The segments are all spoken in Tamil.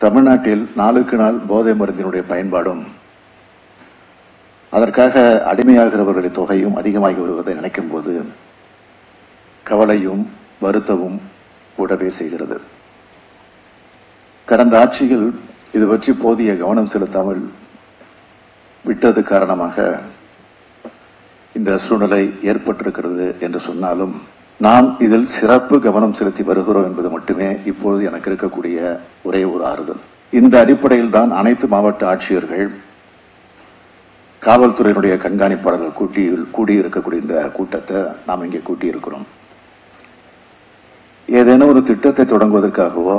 தமிழ்நாட்டில் நாளுக்கு நாள் போதை மருந்தினுடைய பயன்பாடும் அதற்காக அடிமையாகிறவர்களின் தொகையும் அதிகமாகி வருவதை நினைக்கும் போது கவலையும் வருத்தமும் கூடவே செய்கிறது கடந்த ஆட்சியில் இது பற்றி போதிய கவனம் செலுத்தாமல் விட்டது காரணமாக இந்த சூழ்நிலை ஏற்பட்டிருக்கிறது என்று சொன்னாலும் நாம் இதில் சிறப்பு கவனம் செலுத்தி வருகிறோம் என்பது மட்டுமே இப்பொழுது எனக்கு இருக்கக்கூடிய ஒரே ஒரு ஆறுதல் இந்த அடிப்படையில் தான் அனைத்து மாவட்ட ஆட்சியர்கள் காவல்துறையினுடைய கண்காணிப்பாளர்கள் கூட்டி கூடியிருக்கக்கூடிய இந்த கூட்டத்தை நாம் இங்கே கூட்டியிருக்கிறோம் ஏதேனும் ஒரு திட்டத்தை தொடங்குவதற்காகவோ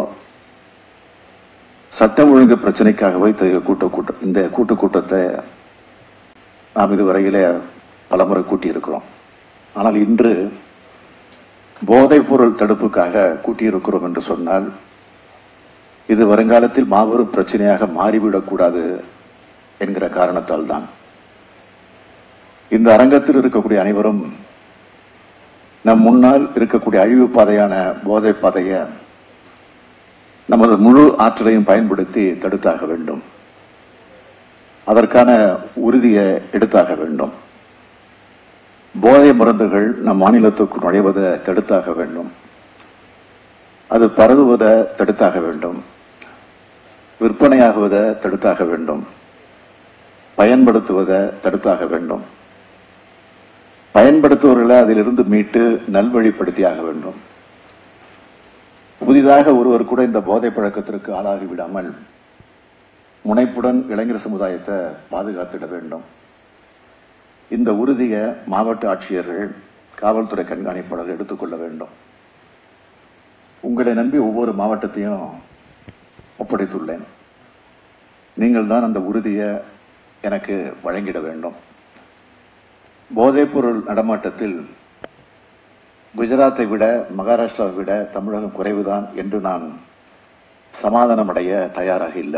சட்டம் ஒழுங்கு பிரச்சனைக்காகவோ இத்தகைய கூட்ட கூட்டம் இந்த கூட்டு கூட்டத்தை நாம் இதுவரையிலே பலமுறை கூட்டியிருக்கிறோம் ஆனால் இன்று போதைப் பொருள் தடுப்புக்காக கூட்டியிருக்கிறோம் என்று சொன்னால் இது வருங்காலத்தில் மாபெரும் பிரச்சனையாக மாறிவிடக்கூடாது என்கிற காரணத்தால் தான் இந்த அரங்கத்தில் இருக்கக்கூடிய அனைவரும் நம் முன்னால் இருக்கக்கூடிய அழிவு பாதையான போதை பாதையை நமது முழு ஆற்றலையும் பயன்படுத்தி தடுத்தாக வேண்டும் அதற்கான உறுதியை எடுத்தாக வேண்டும் போதை மருந்துகள் நம் மாநிலத்துக்கு நுழைவதை தடுத்தாக வேண்டும் அது பரவுவதை தடுத்தாக வேண்டும் விற்பனையாகுவதை தடுத்தாக வேண்டும் பயன்படுத்துவதை தடுத்தாக வேண்டும் பயன்படுத்துவர்களை அதிலிருந்து மீட்டு நல்வழிப்படுத்தியாக வேண்டும் புதிதாக ஒருவர் கூட இந்த போதை பழக்கத்திற்கு ஆளாகி விடாமல் முனைப்புடன் இளைஞர் சமுதாயத்தை பாதுகாத்திட வேண்டும் இந்த உறுதியை மாவட்ட ஆட்சியர்கள் காவல்துறை கண்காணிப்பாளர் எடுத்துக்கொள்ள வேண்டும் உங்களை நம்பி ஒவ்வொரு மாவட்டத்தையும் ஒப்படைத்துள்ளேன் நீங்கள் தான் அந்த உறுதியை எனக்கு வழங்கிட வேண்டும் போதைப்பொருள் நடமாட்டத்தில் குஜராத்தை விட மகாராஷ்டிராவை விட தமிழகம் குறைவுதான் என்று நான் சமாதானமடைய தயாராக இல்லை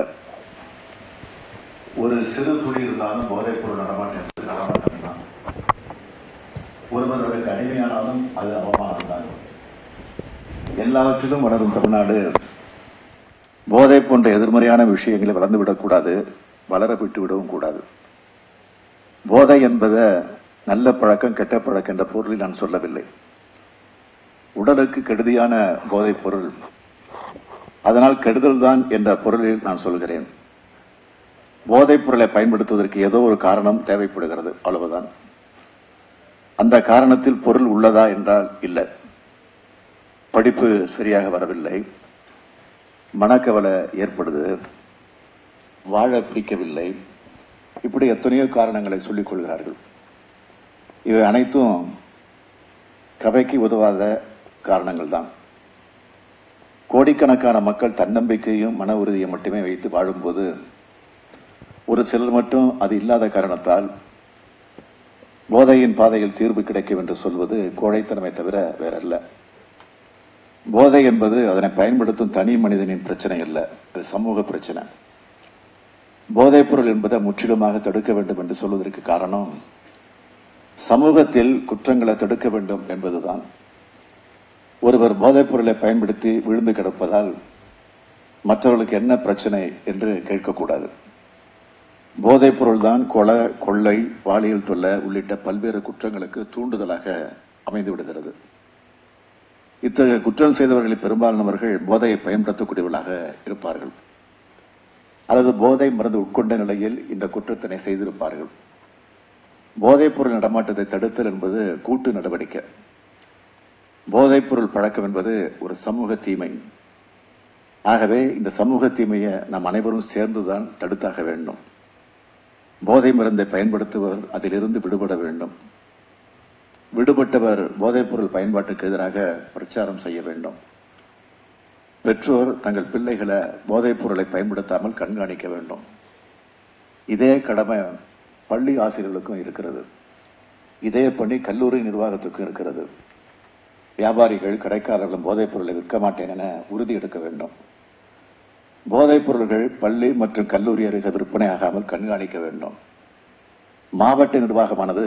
ஒரு சிறு துளி இருந்தாலும் போதைப்பொருள் நடமாட்டம் என்பது நடமாட்டம் தான் ஒருவர் அதற்கு அடிமையானாலும் அது அவமானம் தான் எல்லாவற்றிலும் வளரும் தமிழ்நாடு போதை போன்ற எதிர்மறையான விஷயங்களை வளர்ந்து விடக்கூடாது வளர விட்டு விடவும் கூடாது போதை என்பதை நல்ல பழக்கம் கெட்ட பழக்கம் என்ற பொருளில் நான் சொல்லவில்லை உடலுக்கு கெடுதியான போதைப் பொருள் அதனால் கெடுதல் தான் என்ற பொருளில் நான் சொல்கிறேன் போதைப் பொருளை பயன்படுத்துவதற்கு ஏதோ ஒரு காரணம் தேவைப்படுகிறது அவ்வளவுதான் அந்த காரணத்தில் பொருள் உள்ளதா என்றால் இல்லை படிப்பு சரியாக வரவில்லை மனக்கவலை ஏற்படுது வாழ பிடிக்கவில்லை இப்படி எத்தனையோ காரணங்களை சொல்லிக் கொள்கிறார்கள் இவை அனைத்தும் கவைக்கு உதவாத காரணங்கள் தான் கோடிக்கணக்கான மக்கள் தன்னம்பிக்கையும் மன உறுதியை மட்டுமே வைத்து வாழும்போது ஒரு சிலர் மட்டும் அது இல்லாத காரணத்தால் போதையின் பாதையில் தீர்வு கிடைக்கும் என்று சொல்வது கோழைத்தனமை தவிர வேறல்ல போதை என்பது அதனை பயன்படுத்தும் தனி மனிதனின் பிரச்சனை அல்ல அது சமூக பிரச்சனை போதைப் பொருள் என்பதை முற்றிலுமாக தடுக்க வேண்டும் என்று சொல்வதற்கு காரணம் சமூகத்தில் குற்றங்களை தடுக்க வேண்டும் என்பதுதான் ஒருவர் போதைப் பொருளை பயன்படுத்தி விழுந்து கிடப்பதால் மற்றவர்களுக்கு என்ன பிரச்சனை என்று கேட்கக்கூடாது போதைப் பொருள் தான் கொலை கொள்ளை பாலியல் தொல்லை உள்ளிட்ட பல்வேறு குற்றங்களுக்கு தூண்டுதலாக அமைந்து விடுகிறது இத்தகைய குற்றம் செய்தவர்களில் பெரும்பாலானவர்கள் போதையை பயன்படுத்தக்கூடியவர்களாக இருப்பார்கள் அல்லது போதை மருந்து உட்கொண்ட நிலையில் இந்த குற்றத்தினை செய்திருப்பார்கள் போதைப் பொருள் நடமாட்டத்தை தடுத்தல் என்பது கூட்டு நடவடிக்கை போதைப் பொருள் பழக்கம் என்பது ஒரு சமூக தீமை ஆகவே இந்த சமூக தீமையை நாம் அனைவரும் சேர்ந்துதான் தடுத்தாக வேண்டும் போதை மருந்தை பயன்படுத்துபவர் அதிலிருந்து விடுபட வேண்டும் விடுபட்டவர் போதைப் பொருள் பயன்பாட்டுக்கு எதிராக பிரச்சாரம் செய்ய வேண்டும் பெற்றோர் தங்கள் பிள்ளைகளை போதைப் பொருளை பயன்படுத்தாமல் கண்காணிக்க வேண்டும் இதே கடமை பள்ளி ஆசிரியர்களுக்கும் இருக்கிறது இதே பணி கல்லூரி நிர்வாகத்துக்கும் இருக்கிறது வியாபாரிகள் கடைக்காரர்களும் போதைப் பொருளை விற்க மாட்டேன் என உறுதி எடுக்க வேண்டும் போதைப் பொருள்கள் பள்ளி மற்றும் கல்லூரி அருகே விற்பனையாகாமல் கண்காணிக்க வேண்டும் மாவட்ட நிர்வாகமானது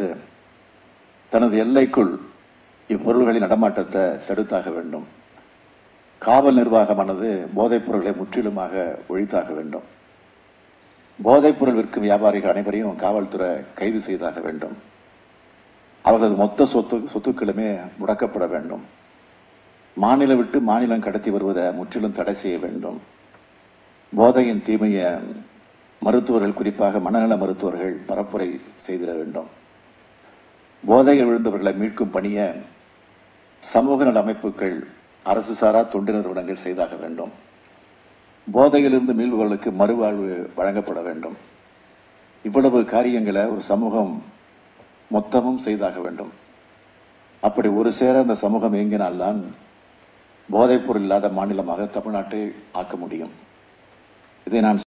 தனது எல்லைக்குள் இப்பொருள்களின் நடமாட்டத்தை தடுத்தாக வேண்டும் காவல் நிர்வாகமானது போதைப் பொருளை முற்றிலுமாக ஒழித்தாக வேண்டும் போதைப் பொருள் விற்கும் வியாபாரிகள் அனைவரையும் காவல்துறை கைது செய்தாக வேண்டும் அவர்களது மொத்த சொத்து சொத்துக்களுமே முடக்கப்பட வேண்டும் மாநிலம் விட்டு மாநிலம் கடத்தி வருவதை முற்றிலும் தடை செய்ய வேண்டும் போதையின் தீமையை மருத்துவர்கள் குறிப்பாக மனநல மருத்துவர்கள் பரப்புரை செய்திட வேண்டும் போதையில் விழுந்தவர்களை மீட்கும் பணியை சமூக நல அமைப்புகள் அரசு சாரா தொண்டு நிறுவனங்கள் செய்தாக வேண்டும் போதையிலிருந்து மீள்பவர்களுக்கு மறுவாழ்வு வழங்கப்பட வேண்டும் இவ்வளவு காரியங்களை ஒரு சமூகம் மொத்தமும் செய்தாக வேண்டும் அப்படி ஒரு சேர அந்த சமூகம் இயங்கினால்தான் போதைப்பொருள் இல்லாத மாநிலமாக தமிழ்நாட்டை ஆக்க முடியும் இதை நான்